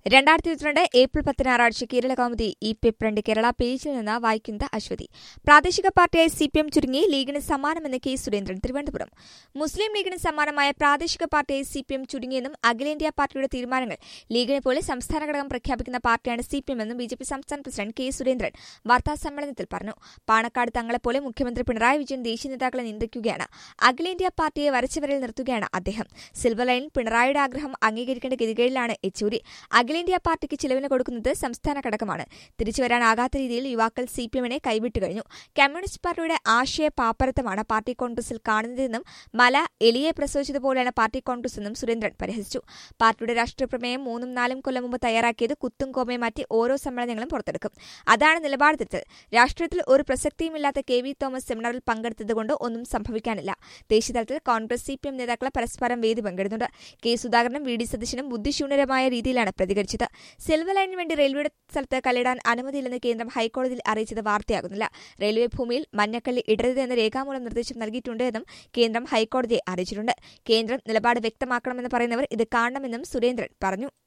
രണ്ടായിരത്തി ഇരുപത്തിരണ്ട് ഏപ്രിൽ പത്ത് ഞായറാഴ്ച കേരള കൗമുദി ഈ പേപ്പറിന്റെ കേരള പേജിൽ നിന്ന് വായിക്കുന്നത് അശ്വതി പ്രാദേശിക പാർട്ടിയായി സി പി എം ചുരുങ്ങി ലീഗിന് സമാനമെന്ന് കെ സുരേന്ദ്രൻ തിരുവനന്തപുരം മുസ്ലിം ലീഗിന് സമാനമായ പ്രാദേശിക പാർട്ടിയായി സി പി എം ചുരുങ്ങിയെന്നും അഖിലേന്ത്യാ പാർട്ടിയുടെ തീരുമാനങ്ങൾ ലീഗിനെ പോലെ സംസ്ഥാന ഘടകം പ്രഖ്യാപിക്കുന്ന പാർട്ടിയാണ് സി പി എം എന്നും ബി ജെ പി സംസ്ഥാന പ്രസിഡന്റ് കെ സുരേന്ദ്രൻ വാർത്താസമ്മേളനത്തിൽ പറഞ്ഞു പാണക്കാട് തങ്ങളെപ്പോലെ മുഖ്യമന്ത്രി പിണറായി വിജയൻ ദേശീയ നേതാക്കളെ നിന്ദിക്കുകയാണ് അഖിലേന്ത്യാ പാർട്ടിയെ വരച്ചവരിൽ നിർത്തുകയാണ് അദ്ദേഹം സിൽവർ ലൈനിൽ പിണറായിയുടെ ആഗ്രഹം അംഗീകരിക്കേണ്ട ഗതികേടിലാണ് യെച്ചൂരി അഖിലേന്ത്യാ പാർട്ടിക്ക് ചിലവിന് കൊടുക്കുന്നത് സംസ്ഥാന ഘടകമാണ് തിരിച്ചുവരാനാകാത്ത രീതിയിൽ യുവാക്കൾ സി പി എമ്മിനെ കൈവിട്ടു കഴിഞ്ഞു കമ്മ്യൂണിസ്റ്റ് പാർട്ടിയുടെ ആശയ പാപ്പരത്തമാണ് പാർട്ടി കോൺഗ്രസിൽ കാണുന്നതെന്നും മല എലിയെ പ്രസവിച്ചതുപോലെയാണ് പാർട്ടി കോൺഗ്രസ് എന്നും സുരേന്ദ്രൻ പരിഹസിച്ചു പാർട്ടിയുടെ രാഷ്ട്രീയ പ്രമേയം മൂന്നും നാലും കൊല്ലം മുമ്പ് തയ്യാറാക്കിയത് കുത്തും കോമയും മാറ്റി ഓരോ സമ്മേളനങ്ങളും പുറത്തെടുക്കും അതാണ് നിലപാട് തിരുത്തൽ രാഷ്ട്രീയത്തിൽ ഒരു പ്രസക്തിയുമില്ലാത്ത കെ വി തോമസ് സെമിനാറിൽ പങ്കെടുത്തതുകൊണ്ട് ഒന്നും സംഭവിക്കാനില്ല ദേശീയതലത്തിൽ കോൺഗ്രസ് സി പി എം നേതാക്കളെ പരസ്പരം വേദി പങ്കിടുന്നുണ്ട് കെ സുധാകരനും വി ഡി സതീശനും ബുദ്ധിശൂന്യരമായ രീതിയിലാണ് പ്രതികരിച്ചത് സിൽവർ ലൈനിന് വേണ്ടി റെയിൽവേയുടെ സ്ഥലത്ത് കല്ലിടാൻ അനുമതിയില്ലെന്ന് കേന്ദ്രം ഹൈക്കോടതിയിൽ അറിയിച്ചത് വാർത്തയാകുന്നില്ല റെയിൽവേ ഭൂമിയിൽ മഞ്ഞക്കള്ളി ഇടരുത് എന്ന രേഖാമൂലം നിർദ്ദേശം നൽകിയിട്ടുണ്ട് എന്നും കേന്ദ്രം ഹൈക്കോടതിയെ അറിയിച്ചിട്ടുണ്ട് കേന്ദ്രം നിലപാട് വ്യക്തമാക്കണമെന്ന് പറയുന്നവർ ഇത് കാണണമെന്നും സുരേന്ദ്രൻ പറഞ്ഞു